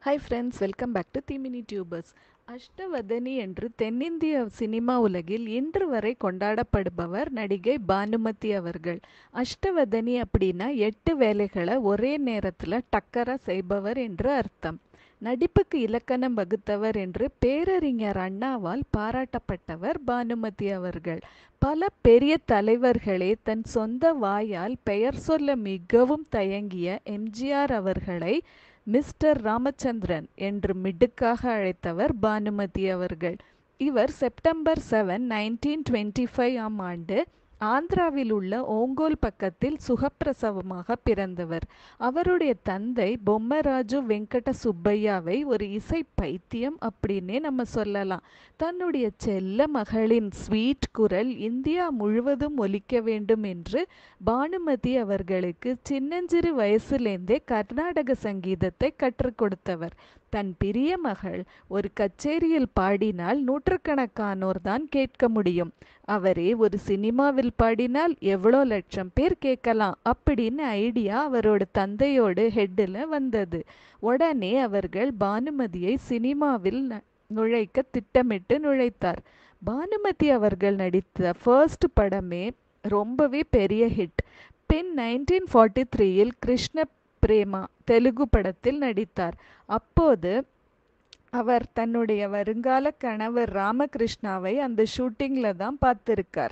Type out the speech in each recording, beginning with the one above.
hi friends welcome back to திமினி tubers அஷ்டவதனி என்று தென்னிந்திய சினிமா உலகில் இன்று வரை கொண்டாடப்படுபவர் நடிகை பானுமதி அவர்கள் அஷ்டவதனி அப்படின்னா எட்டு வேலைகளை ஒரே நேரத்தில் டக்கரா செய்பவர் என்று அர்த்தம் நடிப்புக்கு இலக்கணம் வகுத்தவர் என்று பேரறிஞர் அண்ணாவால் பாராட்டப்பட்டவர் பானுமதி அவர்கள் பல பெரிய தலைவர்களே தன் சொந்த வாயால் பெயர் சொல்ல மிகவும் தயங்கிய எம்ஜிஆர் அவர்களை மிஸ்டர் ராமச்சந்திரன் என்று மிடுக்காக அழைத்தவர் பானுமதி அவர்கள் இவர் September seven nineteen twenty five ஆம் ஆண்டு ஆந்திராவில் உள்ள ஓங்கோல் பக்கத்தில் சுகப்பிரசவமாக பிறந்தவர் அவருடைய தந்தை பொம்மராஜு வெங்கட சுப்பையாவை ஒரு இசை பைத்தியம் அப்படின்னே நம்ம சொல்லலாம் தன்னுடைய செல்ல மகளின் ஸ்வீட் குரல் இந்தியா முழுவதும் ஒலிக்க வேண்டும் என்று பானுமதி அவர்களுக்கு சின்னஞ்சிறு வயசுலேருந்தே கர்நாடக சங்கீதத்தை கற்றுக் கொடுத்தவர் தன் பிரிய மகள் ஒரு கச்சேரியில் பாடினால் நூற்றுக்கணக்கானோர் தான் கேட்க முடியும் அவரே ஒரு சினிமாவில் பாடினால் எவ்வளோ லட்சம் பேர் கேட்கலாம் அப்படின்னு ஐடியா அவரோட தந்தையோடு ஹெட்டில் வந்தது உடனே அவர்கள் பானுமதியை சினிமாவில் நுழைக்க திட்டமிட்டு நுழைத்தார் பானுமதி அவர்கள் நடித்த ஃபர்ஸ்ட் படமே ரொம்பவே பெரிய ஹிட் பின் நைன்டீன் ஃபார்ட்டி த்ரீயில் கிருஷ்ண பிரேமா தெலுங்கு படத்தில் நடித்தார் அப்போது அவர் தன்னுடைய வருங்கால கணவர் ராமகிருஷ்ணாவை அந்த ஷூட்டிங்ல தான் பார்த்திருக்கார்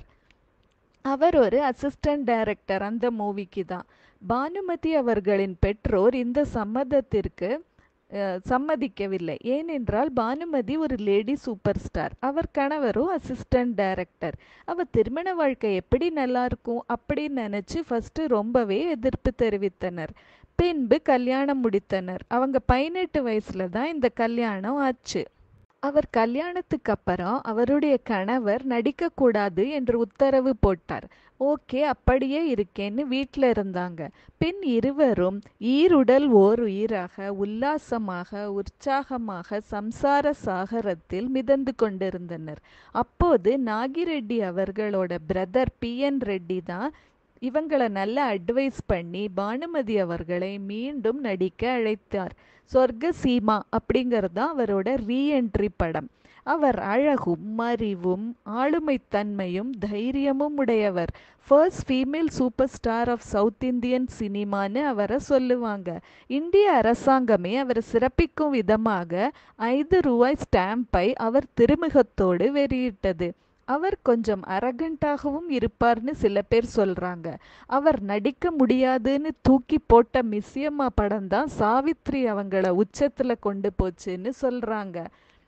அவர் ஒரு அசிஸ்டன்ட் டைரக்டர் அந்த மூவிக்கு தான் பானுமதி அவர்களின் பெற்றோர் இந்த சம்மதத்திற்கு சம்மதிக்கவில்லை ஏனென்றால் பானுமதி ஒரு லேடி சூப்பர் ஸ்டார் அவர் கணவரும் அசிஸ்டன்ட் டைரக்டர் அவர் திருமண வாழ்க்கை எப்படி நல்லா இருக்கும் அப்படின்னு நினைச்சு ஃபர்ஸ்ட் ரொம்பவே எதிர்ப்பு தெரிவித்தனர் பின்பு கல்யாணம் முடித்தனர் அவங்க பதினெட்டு வயசுல தான் இந்த கல்யாணம் ஆச்சு அவர் கல்யாணத்துக்கு அப்புறம் அவருடைய கணவர் நடிக்கக்கூடாது என்று உத்தரவு போட்டார் ஓகே அப்படியே இருக்கேன்னு வீட்டில் இருந்தாங்க பின் இருவரும் ஈருடல் ஓர் உயிராக உல்லாசமாக உற்சாகமாக சம்சார சாகரத்தில் மிதந்து கொண்டிருந்தனர் அப்போது நாகிரெட்டி அவர்களோட பிரதர் பி என் ரெட்டி தான் இவங்களை நல்ல அட்வைஸ் பண்ணி பானுமதி அவர்களை மீண்டும் நடிக்க அழைத்தார் சொர்க்க சீமா அப்படிங்கிறது தான் அவரோட ரீஎன்ட்ரி படம் அவர் அழகும் அறிவும் ஆளுமைத்தன்மையும் தைரியமும் உடையவர் first female super star of south Indian சினிமான்னு அவரை சொல்லுவாங்க இந்திய அரசாங்கமே அவரை சிறப்பிக்கும் விதமாக ஐந்து ரூபாய் ஸ்டாம்பை அவர் திருமுகத்தோடு வெளியிட்டது அவர் கொஞ்சம் அரகண்டாகவும் இருப்பார்னு சில பேர் சொல்றாங்க அவர் நடிக்க முடியாதுன்னு தூக்கி போட்ட மிஸ்யம்மா படம் தான் சாவித்ரி அவங்கள உச்சத்துல கொண்டு போச்சுன்னு சொல்றாங்க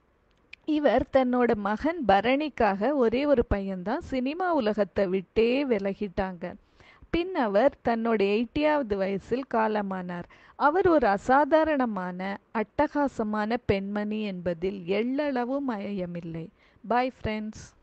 இவர் தன்னோட மகன் பரணிக்காக ஒரே ஒரு பையன்தான் சினிமா உலகத்தை விட்டே விலகிட்டாங்க பின் அவர் தன்னோட எயிட்டியாவது வயசில் காலமானார் அவர் ஒரு அசாதாரணமான அட்டகாசமான பெண்மணி என்பதில் எள்ளளவும் மயமில்லை பாய் ஃப்ரெண்ட்ஸ்